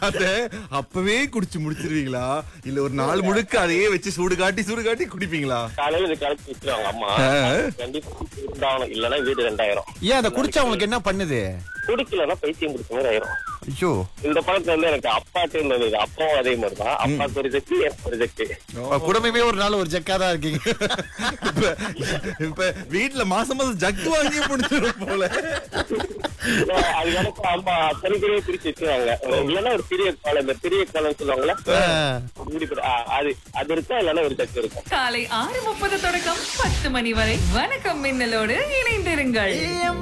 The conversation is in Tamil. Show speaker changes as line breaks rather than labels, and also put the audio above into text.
அத அப்பவே குடிச்சு முடிச்சிருவீங்களா இல்ல ஒரு நாள் முழுக்க அதையே வச்சு சூடு காட்டி சூடு காட்டி குடிப்பீங்களா
காலையில இது கலக்கி வச்சிருவாங்க அம்மா
ஆ.
கண்டிப்பா இருந்தாகணும் இல்லன்னா வீடு ரெண்டாயிரம்
ஏன் அதை குடிச்சா உங்களுக்கு என்ன பண்ணுது
குடிக்கலன்னா பைத்தியம் குடிச்ச மாதிரி ஆயிரும்
ஐயோ
இந்த பழக்கம் வந்து எனக்கு அப்பாட்டு இருந்தது அப்பாவும் அதே மாதிரி தான் அப்பாவுக்கு ஒரு ஜக்கு எனக்கு ஒரு ஜக்கு
குடும்பமே ஒரு நாள் ஒரு ஜக்கா தான் இருக்கீங்க
இப்ப இப்ப வீட்டுல மாசம் மாசம் ஜக்கு வாங்கி முடிச்சிடும் போல
அது எனக்கு அம்மா தனித்தனியே பிரிச்சு வச்சிருவாங்க இல்லன்னா ஒரு பெரிய காலம் இந்த பெரிய காலம் சொல்லுவாங்கல்ல இப்படி- ஆ, அது அது இருக்கா இல்லன்னா ஒரு ஜக்கு இருக்கும்
காலை ஆறு முப்பது தொடக்கம் பத்து மணி வரை வணக்கம் மின்னலோடு இணைந்திருங்கள்